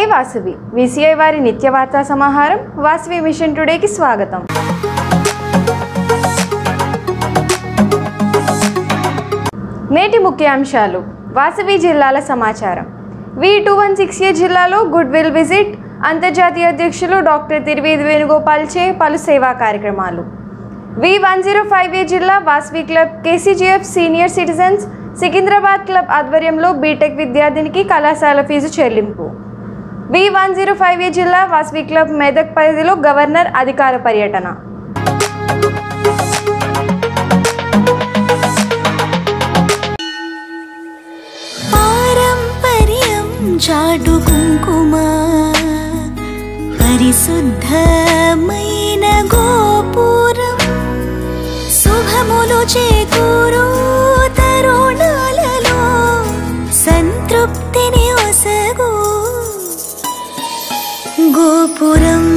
Vasavi VCI వారి నిత్య వార్తా సమాహారం వాసవి మిషన్ టుడేకి స్వాగతం నేటి ముఖ్యాంశాలు వాసవి జిల్లాల సమాచారం V two one six A జిల్లాలో గుడ్ విల్ విజిట్ అంతర్జాతీయ అధ్యక్షులు డాక్టర్ తిరువేది వేణుగోపాల్చే పలు సేవా కార్యక్రమాలు V one zero five A జిల్లా Vasavi club KCGF senior citizens Secunderabad club ఆధ్వర్యంలో బీటెక్ విద్యార్థినికి కళాశాల ఫీజు చెల్లింపు V one zero five A జిల్లా వాసవి క్లబ్ మెదక్ పరిధిలో గవర్నర్ అధికార పర్యటన పారంపర్యం చాటు కుంకుమ పరిశుద్ధమైన గోపురం శుభములు చేకూరు తరుణాలలో సంతృప్తిని ఒసగు గోపురం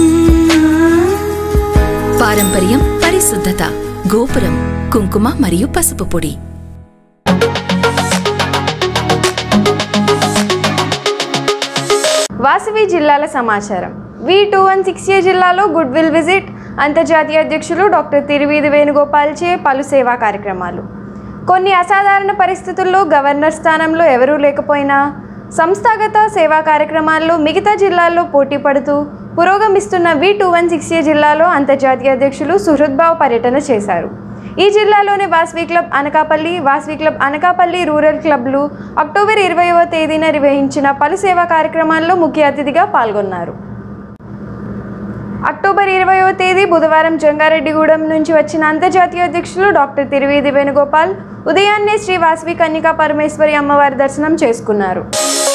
పారంపర్యం పరిశుద్ధత గోపురం కుంకుమ మరియు పసుపు పొడి వాసవి జిల్లాల సమాచారం V two one six A జిల్లాలో గుడ్ విల్ విజిట్ అంతర్జాతీయ అధ్యక్షులు డాక్టర్ తిరువీధి వేణుగోపాల్చే పలు సేవా కార్యక్రమాలు కొన్ని అసాధారణ పరిస్థితుల్లో గవర్నర్ స్థానంలో ఎవరూ లేకపోయినా సంస్థాగత సేవా కార్యక్రమాల్లో మిగతా జిల్లాల్లో పోటీ పడుతూ పురోగమిస్తున్న V two one six A జిల్లాలో అంతర్జాతీయ అధ్యక్షులు సుహృద్భావ్ పర్యటన చేశారు ఈ జిల్లాలోని Vasavi club Anakapalli Vasavi club Anakapalli rural క్లబ్లు అక్టోబర్ ఇరవైవ తేదీన నిర్వహించిన పలు సేవా కార్యక్రమాల్లో ముఖ్య అతిథిగా పాల్గొన్నారు అక్టోబర్ ఇరవైవ తేదీ బుధవారం జంగారెడ్డిగూడెం నుంచి వచ్చిన అంతర్జాతీయ అధ్యక్షులు డాక్టర్ తిరువీధి వేణుగోపాల్ ఉదయాన్నే శ్రీ వాసవి కన్నికా పరమేశ్వరి అమ్మవారి దర్శనం చేసుకున్నారు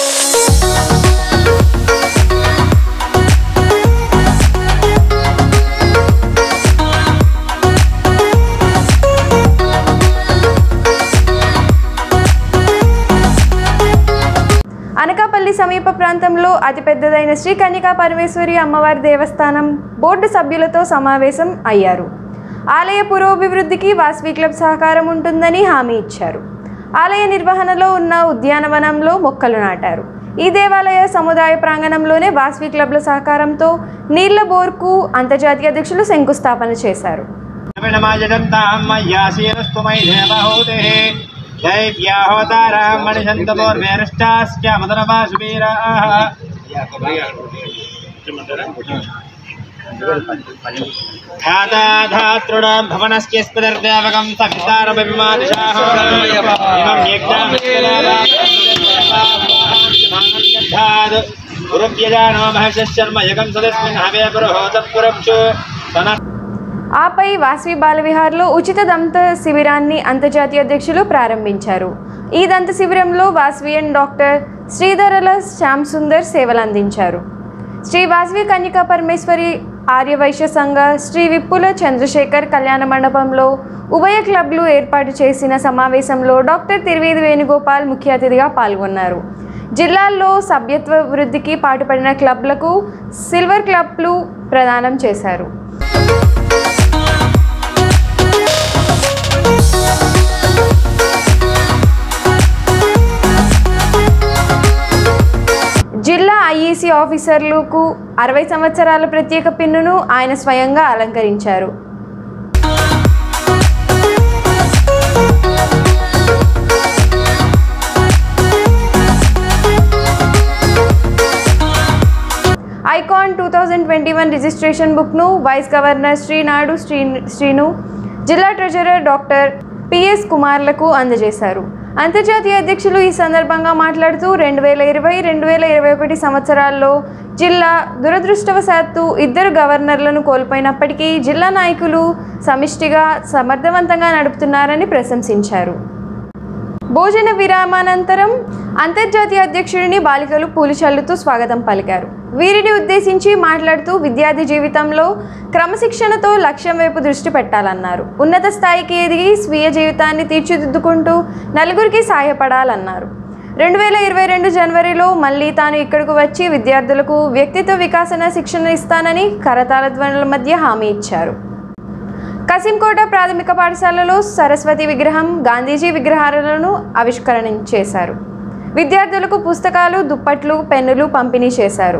అనకాపల్లి సమీప ప్రాంతంలో అతిపెద్దదైన శ్రీ కన్నికా పరమేశ్వరి అమ్మవారి దేవస్థానం బోర్డు సభ్యులతో సమావేశం అయ్యారు ఆలయ పురోభివృద్ధికి వాసవి క్లబ్ సహకారం ఉంటుందని హామీ ఇచ్చారు ఆలయ నిర్వహణలో ఉన్న ఉద్యానవనంలో మొక్కలు నాటారు ఈ దేవాలయ సముదాయ ప్రాంగణంలోనే వాసవి క్లబ్ల సహకారంతో నీళ్ల బోర్కు అంతర్జాతీయ అధ్యక్షులు శంకుస్థాపన చేశారు नमजगन्तां मय्यासीनस्तु मयि देवहूतिः दैव्याहोतारां मणिशन्तपोर्वेरश्चास्यामदनवासुवीराः ध्याताधातृणां भवनस्य स्पदर्देवकं सवितारमभिमादिशाः इमं यज्ञात् गुरुव्यजानो महर्षशर्म यगं सदस्मिन् हवे पुरोहोतपुरक्षु सनः ఆపై వాసవి బాలవిహార్లో ఉచిత దంత శిబిరాన్ని అంతర్జాతీయ అధ్యక్షులు ప్రారంభించారు ఈ దంత శిబిరంలో వాసవియన్ డాక్టర్ శ్రీధరల శ్యామ్ సుందర్ సేవలు అందించారు శ్రీ వాసవి కన్యకా పరమేశ్వరి ఆర్యవైశ్య సంఘ శ్రీ విప్పుల చంద్రశేఖర్ కళ్యాణ మండపంలో ఉభయ క్లబ్లు ఏర్పాటు చేసిన సమావేశంలో డాక్టర్ తిరువేది వేణుగోపాల్ ముఖ్య అతిథిగా పాల్గొన్నారు జిల్లాల్లో సభ్యత్వ వృద్ధికి పాటుపడిన క్లబ్లకు సిల్వర్ క్లబ్లు ప్రదానం చేశారు జిల్లా ఐఈసీ ఆఫీసర్లకు అరవై సంవత్సరాల ప్రత్యేక పిన్నును ఆయన స్వయంగా అలంకరించారు icon two thousand twenty one registration బుక్ను వైస్ గవర్నర్ శ్రీనాడు శ్రీ శ్రీను జిల్లా ట్రెజరర్ డాక్టర్ పిఎస్ కుమార్లకు అందజేశారు అంతర్జాతీయ అధ్యక్షులు ఈ సందర్భంగా మాట్లాడుతూ రెండు వేల ఇరవై రెండు వేల ఇరవై ఒకటి సంవత్సరాల్లో జిల్లా దురదృష్టవశాత్తు ఇద్దరు గవర్నర్లను కోల్పోయినప్పటికీ జిల్లా నాయకులు సమిష్టిగా సమర్థవంతంగా నడుపుతున్నారని ప్రశంసించారు భోజన విరామానంతరం అంతర్జాతీయ అధ్యక్షుడిని బాలికలు పూలు చల్లుతూ స్వాగతం పలికారు వీరిని ఉద్దేశించి మాట్లాడుతూ విద్యార్థి జీవితంలో క్రమశిక్షణతో లక్ష్యం వైపు దృష్టి పెట్టాలన్నారు ఉన్నత స్థాయికి ఎదిగి స్వీయ జీవితాన్ని తీర్చిదిద్దుకుంటూ నలుగురికి సాయపడాలన్నారు రెండు వేల ఇరవై రెండు జనవరిలో మళ్ళీ తాను ఇక్కడకు వచ్చి విద్యార్థులకు వ్యక్తిత్వ వికాసన శిక్షణ ఇస్తానని కరతాళ ధ్వనుల మధ్య హామీ ఇచ్చారు కసింకోట ప్రాథమిక పాఠశాలలో సరస్వతి విగ్రహం గాంధీజీ విగ్రహాలను ఆవిష్కరణ చేశారు విద్యార్థులకు పుస్తకాలు దుప్పట్లు పెన్నులు పంపిణీ చేశారు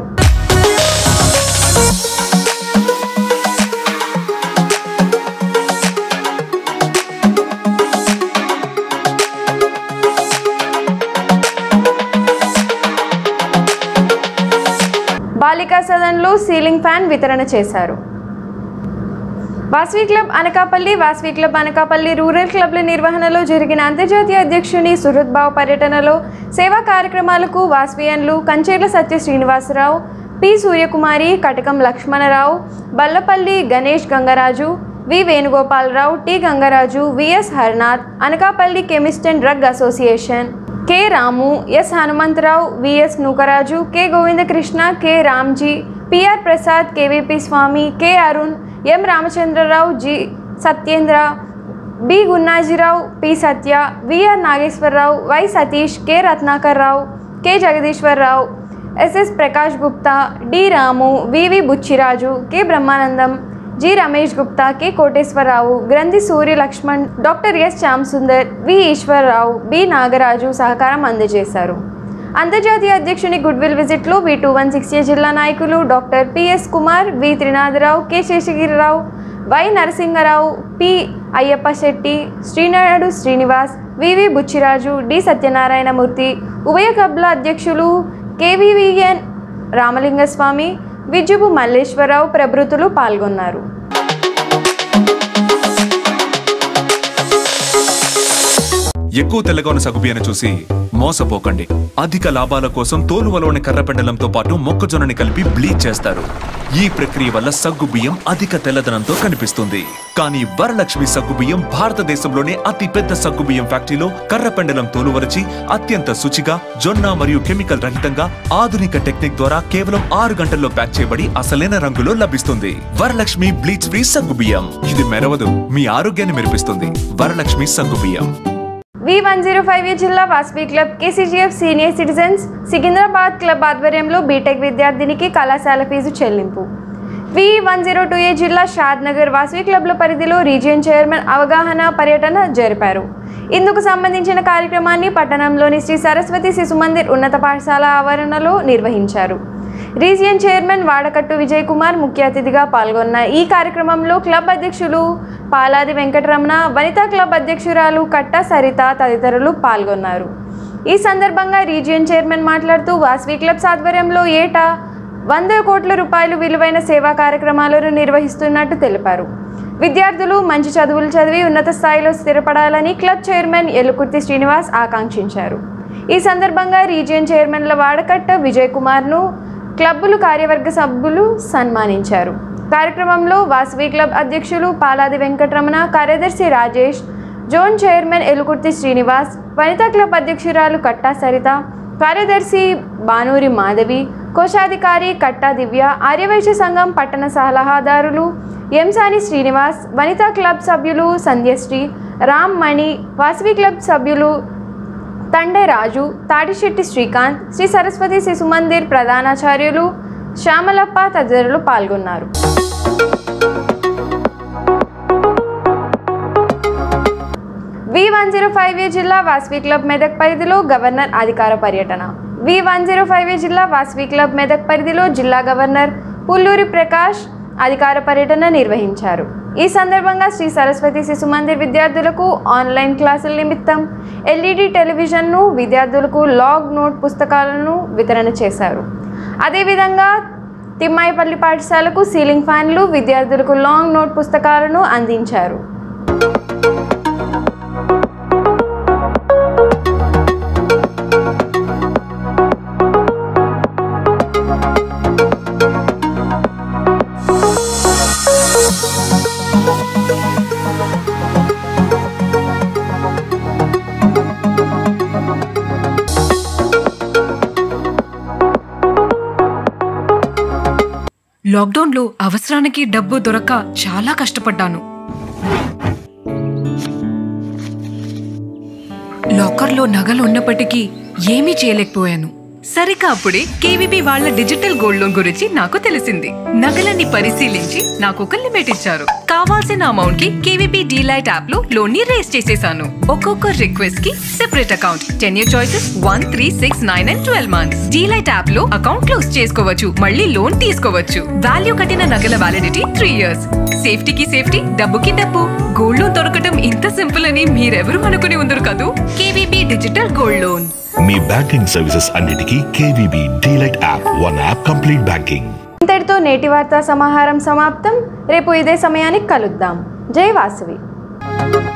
బాలికా సదన్లో సీలింగ్ ఫ్యాన్ వితరణ చేశారు Vasavi club Anakapalli Vasavi club Anakapalli rural క్లబ్ల నిర్వహణలో జరిగిన అంతర్జాతీయ అధ్యక్షుని సుహృద్భావ్ పర్యటనలో సేవా కార్యక్రమాలకు వాస్వియన్లు Kancherla Satya Srinivasarao P Suryakumari Katakam Lakshmanarao Ballapalli Ganesh Gangaraju V Venugopalarao T Gangaraju VS Harnath Anakapalli chemist and drug association K Ramu S Hanumantharao VS Nookaraju K Govindakrishna K Ramji PR Prasad KVP Swamy K Arun M Ramachandrarao G Satyendra B Gunnajirao P Satya VR Nageswararao Y Satish K Ratnakar Rao K Jagadeeswararao SS Prakash Gupta D Ramu VV Butchiraju K Brahmanandam G Ramesh Gupta K Koteswararao Granthi Surya Lakshman doctor S Shyamsundar V Eswararao B Nagaraju సహకారం అందజేశారు అంతర్జాతీయ అధ్యక్షుని good will విజిట్లో V two one six A జిల్లా నాయకులు doctor PS Kumar V Trinatharao K Seshagirirao Y Narasingarao P Ayyappa Setty Srinaidu Srinivas VV Butchiraju D Satyanarayanamurthy ఉభయ క్లబ్ల అధ్యక్షులు కేవీవీఎన్ రామలింగస్వామి విజుబు మల్లేశ్వరరావు ప్రభృతులు పాల్గొన్నారు ఎక్కువ తెల్లగా ఉన్న సగుబియ్యను చూసి మోసపోకండి అధిక లాభాల కోసం తోలువలోని కర్రపెండలంతో పాటు మొక్కజొన్నని కలిపి బ్లీచ్ చేస్తారు ఈ ప్రక్రియ వల్ల సగ్గు బియ్యం అధిక తెల్లదనంతో కనిపిస్తుంది కానీ వరలక్ష్మి సగ్గు బియ్యం భారతదేశంలోనే అతి పెద్ద సగ్గు బియ్యం ఫ్యాక్టరీలో కర్రపెండలం తోలువరచి అత్యంత శుచిగా జొన్న మరియు కెమికల్ రహితంగా ఆధునిక టెక్నిక్ ద్వారా కేవలం ఆరు గంటల్లో ప్యాక్ చేయబడి అసలైన రంగులో లభిస్తుంది వరలక్ష్మి బ్లీచ్ ఫ్రీ సగ్గు బియ్యం ఇది మెరవదు మీ ఆరోగ్యాన్ని మెరిపిస్తుంది వరలక్ష్మి సగ్గు బియ్యం V one zero five A జిల్లా Vasavi club KCGF senior citizens Secunderabad club ఆధ్వర్యంలో బీటెక్ విద్యార్థినికి కళాశాల ఫీజు చెల్లింపు V one zero two A జిల్లా షాద్ నగర్ వాస్వి క్లబ్ల పరిధిలో రీజియన్ చైర్మన్ అవగాహన పర్యటన జరిపారు ఇందుకు సంబంధించిన కార్యక్రమాన్ని పట్టణంలోని శ్రీ సరస్వతి శిశు మందిర్ ఉన్నత పాఠశాల ఆవరణలో నిర్వహించారు రీజియన్ చైర్మన్ వాడకట్టు విజయ్ కుమార్ ముఖ్య అతిథిగా పాల్గొన్న ఈ కార్యక్రమంలో క్లబ్ అధ్యక్షులు పాలాది వెంకటరమణ వనితా క్లబ్ అధ్యక్షురాలు కట్ట సరిత తదితరులు పాల్గొన్నారు ఈ సందర్భంగా రీజియన్ చైర్మన్ మాట్లాడుతూ వాస్వి క్లబ్స్ ఆధ్వర్యంలో ఏటా వంద కోట్ల రూపాయలు విలువైన సేవా కార్యక్రమాలను నిర్వహిస్తున్నట్టు తెలిపారు విద్యార్థులు మంచి చదువులు చదివి ఉన్నత స్థాయిలో స్థిరపడాలని క్లబ్ చైర్మన్ ఎలుకుర్తి శ్రీనివాస్ ఆకాంక్షించారు ఈ సందర్భంగా రీజియన్ చైర్మన్ల వాడకట్ట విజయ్ కుమార్ను క్లబ్బులు కార్యవర్గ సభ్యులు సన్మానించారు కార్యక్రమంలో వాసవి క్లబ్ అధ్యక్షులు పాలాది వెంకటరమణ కార్యదర్శి Rajesh zone chairman Elukurthi Srinivas Vanitha club అధ్యక్షురాలు కట్టా సరిత కార్యదర్శి బానూరి మాధవి కోశాధికారి కట్టా దివ్య ఆర్యవైశ్య సంఘం పట్టణ సలహాదారులు ఎంసాని శ్రీనివాస్ వనితా క్లబ్ సభ్యులు సంధ్యశ్రీ రామ్ మణి వాసవి క్లబ్ సభ్యులు తండే రాజు తాటిశెట్టి శ్రీకాంత్ శ్రీ సరస్వతి శిశు మందిర్ ప్రధానాచార్యులు శ్యామలప్ప తదితరులు పాల్గొన్నారు V one zero five A జిల్లా వాస్వి క్లబ్ మెదక్ పరిధిలో గవర్నర్ అధికార పర్యటన V one zero five A జిల్లా వాస్వి క్లబ్ మెదక్ పరిధిలో జిల్లా గవర్నర్ పుల్లూరి ప్రకాష్ అధికార పర్యటన నిర్వహించారు ఈ సందర్భంగా శ్రీ సరస్వతి శిశు మందిర్ విద్యార్థులకు ఆన్లైన్ క్లాసుల నిమిత్తం ఎల్ఈడి టెలివిజన్ను విద్యార్థులకు లాగ్ నోట్ పుస్తకాలను వితరణ చేశారు అదేవిధంగా తిమ్మాయిపల్లి పాఠశాలకు సీలింగ్ ఫ్యాన్లు విద్యార్థులకు లాంగ్ నోట్ పుస్తకాలను అందించారు లాక్డౌన్లో అవసరానికి డబ్బు దొరక్క చాలా కష్టపడ్డాను లాకర్లో నగలు ఉన్నప్పటికీ ఏమీ చేయలేకపోయాను సరిగ్గా అప్పుడే కేవీబీ వాళ్ళ డిజిటల్ గోల్డ్ లోన్ గురించి నాకు తెలిసింది నగలన్నీ పరిశీలించి నాకు ఒక లిమిట్ ఇచ్చారు కావాల్సిన అమౌంట్ కి కేవీబీ డీలైట్ యాప్ లో లోన్ ని రేస్ చేసేసాను ఒక్కొక్క రిక్వెస్ట్ కి separate account ten year choices one three six nine and twelve months delight app లో అకౌంట్ క్లోజ్ చేసుకోవచ్చు మళ్ళీ లోన్ తీసుకోవచ్చు వాల్యూ కట్టిన నగల వ్యాలిడిటీ త్రీ ఇయర్స్ సేఫ్టీకి సేఫ్టీ డబ్బుకి డబ్బు గోల్డ్ లోన్ దొరకటం ఇంత సింపుల్ అని మీరెవరు అనుకుని ఉందరు కదూ కేవీబీ డిజిటల్ గోల్డ్ లోన్ మీ బ్యాంకింగ్ సర్వీసెస్ అన్నిటికీ KVB delight app one app complete banking ఇంతటితో నేటి వార్తా సమాహారం సమాప్తం రేపు ఇదే సమయానికి కలుద్దాం జై వాసవి